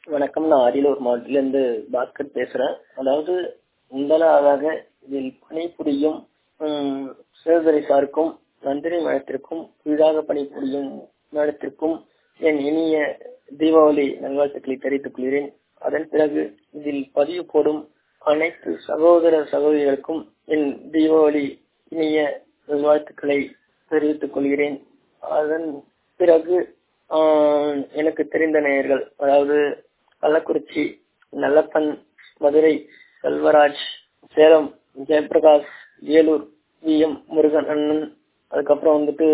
வணக்கம் நான் அரியலூர் மாவட்டத்திலிருந்து பாஸ்கர் பேசுறேன் அதாவது முதலாவதாக இதில் பணிபுரியும் உம், சிவதுரை சாருக்கும் நந்தினி மேடத்திற்கும் கீழாக பணிபுரியும் மேடத்திற்கும் என் இனிய தீபாவளி நல்வாழ்த்துக்களை தெரிவித்துக் கொள்கிறேன் அதன் பிறகு இதில் பதிவு போடும் அனைத்து சகோதர சகோதரிகளுக்கும் என் தீபாவளி இனிய நல்வாழ்த்துக்களை தெரிவித்துக் கொள்கிறேன் அதன் பிறகு ஆஹ், எனக்கு தெரிந்த நேயர்கள் அதாவது கள்ளக்குறிச்சி நல்லப்பன் மதுரை செல்வராஜ் சேலம் ஜெயபிரகாஷ் வேலூர் வி எம் முருகன் அண்ணன் அதுக்கப்புறம் வந்துட்டு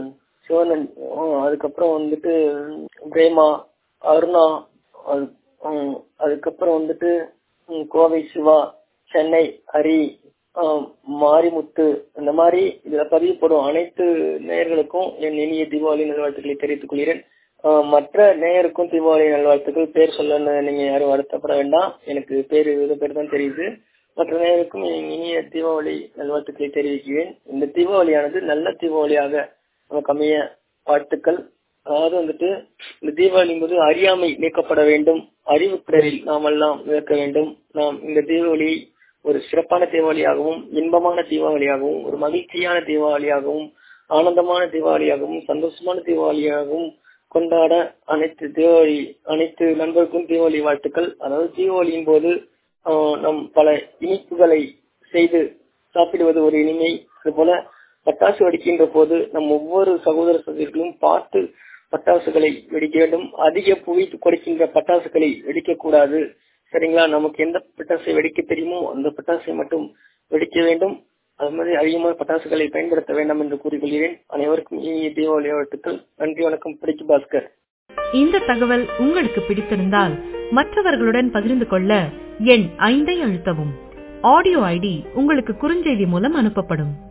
சிவனன் ஹம், அதுக்கப்புறம் வந்துட்டு பிரேமா அருணா அது- ஹம், அதுக்கப்புறம் வந்துட்டு ஹம், கோவை சிவா சென்னை ஹரி ஆஹ், மாரிமுத்து இந்த மாதிரி இதுல பதிவுப்படும் அனைத்து நேயர்களுக்கும் என் இனிய தீபாவளி நல்வாழ்த்துக்களை தெரிவித்துக் கொள்கிறேன் ஆஹ், மற்ற நேயருக்கும் தீபாவளி நல்வாழ்த்துக்கள் பேர் சொல்ல நீங்க யாரும் வருத்தப்பட வேண்டாம் எனக்கு பேர் வித பேர் தான் தெரியுது மற்ற நேயருக்கும் என் இனிய தீபாவளி நல்வாழ்த்துக்களை தெரிவிக்கிறேன் இந்த தீபாவளியானது நல்ல தீபாவளியாக நமக்கு அமைய வாழ்த்துக்கள் அதாவது வந்துட்டு இந்த தீபாவளி போது அறியாமை நீக்கப்பட வேண்டும் அறிவு பிறரில் நாம் எல்லாம் விளக்க வேண்டும் நாம் இந்த தீபாவளியை ஒரு சிறப்பான தீபாவளியாகவும் இன்பமான தீபாவளியாகவும் ஒரு மகிழ்ச்சியான தீபாவளியாகவும் ஆனந்தமான தீபாவளியாகவும் சந்தோஷமான தீபாவளியாகவும் கொண்டாட அனைத்து தீபாவளி அனைத்து நண்பருக்கும் தீபாவளி வாழ்த்துக்கள் அதாவது தீபாவளியின் போது ஆஹ், நம் பல இனிப்புகளை செய்து சாப்பிடுவது ஒரு இனிமை அதுபோல பட்டாசு வெடிக்கின்ற போது நம் ஒவ்வொரு சகோதர சகோதரிகளும் பார்த்து பட்டாசுகளை வெடிக்க வேண்டும் அதிக புகை கொடுக்கின்ற பட்டாசுகளை வெடிக்க கூடாது சரிங்களா நமக்கு எந்த பட்டாசை வெடிக்க தெரியுமோ அந்த பட்டாசை மட்டும் வெடிக்க வேண்டும் அது மாதிரி அதிகமாக பட்டாசுகளை பயன்படுத்த வேண்டாம் என்று கூறிக்கொள்கிறேன் அனைவருக்கும் இனிய தீபாவளி வாழ்த்துக்கள் நன்றி வணக்கம் பிடிக்கு பாஸ்கர் இந்த தகவல் உங்களுக்கு பிடித்திருந்தால் மற்றவர்களுடன் பகிர்ந்து கொள்ள எண் ஐந்தை அழுத்தவும் ஆடியோ ஐடி உங்களுக்கு குறுஞ்செய்தி மூலம் அனுப்பப்படும்